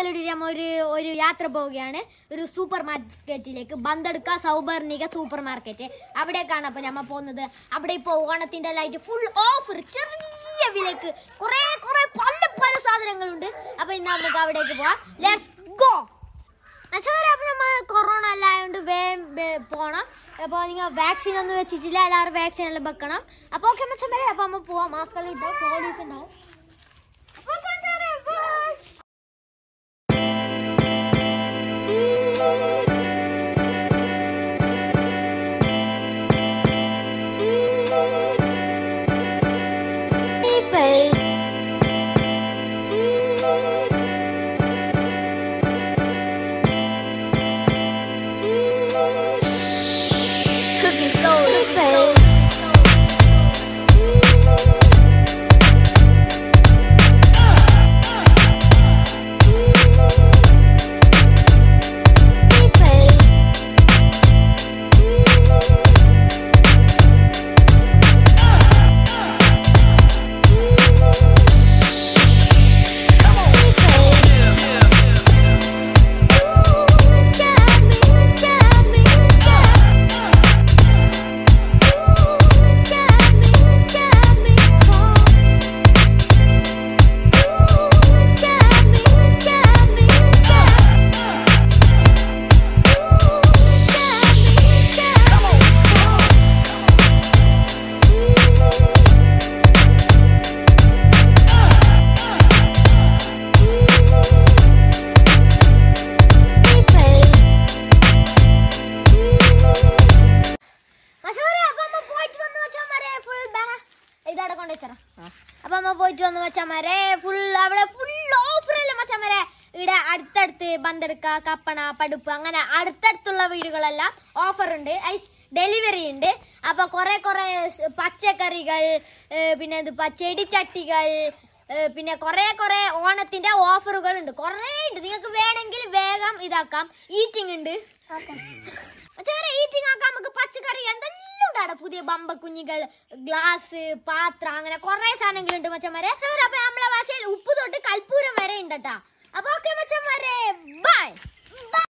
മക്കളുടെ നമ്മ ഒരു ഒരു യാത്ര പോവുകയാണ് ഒരു സൂപ്പർ മാർക്കറ്റിലേക്ക് ബന്തെടുക്ക സൗപർണിക സൂപ്പർ മാർക്കറ്റ് അവിടേക്കാണ് അപ്പൊ നമ്മ പോകുന്നത് അവിടെ ഇപ്പൊ ഓണത്തിന്റെ ലൈറ്റ് ഫുൾ ഓഫർ ചെറിയ വിലക്ക് കുറെ കുറെ പല പല സാധനങ്ങളുണ്ട് അപ്പൊ ഇന്ന് നമുക്ക് അവിടേക്ക് പോവാം ലെറ്റ്സ് ഗോ അച്ഛാരെ അപ്പൊ നമ്മ കൊറോണ എല്ലാം ആയതുകൊണ്ട് വേഗം വേ- പോണം അപ്പൊ നിങ്ങൾ വാക്സിൻ ഒന്നും വെച്ചിട്ടില്ല എല്ലാവരും വാക്സിൻ എല്ലാം വെക്കണം അപ്പൊ ഓക്കെ മച്ചം വരെ അപ്പൊ നമ്മ പോവാം മാസ്ക് എല്ലാം ഇട്ടോ പോലീസ് ഉണ്ടാവും അപ്പൊ മച്ചാരെ, bye. Cookie soul. മച്ചാരെ, അപ്പൊ അമ്മ പോയിട്ട് വന്ന് മച്ചാന്മാരെ full ബഹ- ഇതവിടെ കൊണ്ടുവച്ചറ അപ്പൊ അമ്മ പോയിട്ട് വന്ന് മച്ചാന്മാരെ ഫുൾ അവിടെ ഫുൾ ഓഫർ അല്ലേ മച്ചാന്മാരെ ഇവിടെ അടുത്തടുത്ത് ബന്തെടുക്ക കപ്പണ പടുപ്പ് അങ്ങനെ അടുത്തടുത്തുള്ള വീടുകളെല്ലാം ഓഫർ ഉണ്ട് ഐസ് ഡെലിവറി ഉണ്ട് അപ്പൊ കുറെ കുറെ സ് പച്ചക്കറികൾ ഏ, പിന്നെ ഇത് പ- ചെടിച്ചട്ടികൾ ഏ, പിന്നെ കുറെ കുറെ ഓണത്തിന്റെ ഓഫറുകൾ ഉണ്ട് കുറെ ഉണ്ട് നിങ്ങൾക്ക് വേണമെങ്കിൽ വേഗം ഇതാക്കാം ഈറ്റിംഗ് ഉണ്ട് ചെറിയ ഈറ്റിംഗ് ആക്കാൻ നമുക്ക് പച്ചക്കറി എന്തെല്ലാം ഉണ്ട് അവിടെ പുതിയ ബമ്പ കുഞ്ഞികൾ ഗ്ലാസ് പാത്രം അങ്ങനെ കുറെ സാധനങ്ങളുണ്ട് മച്ചന്മാരെ അപ്പൊ നമ്മളെ ഭാഷയിൽ ഉപ്പ് തൊട്ട് കൽപ്പൂരം വരെ ഉണ്ട് കേട്ടാ അപ്പൊ ഓക്കെ മച്ചന്മാരെ ബൈ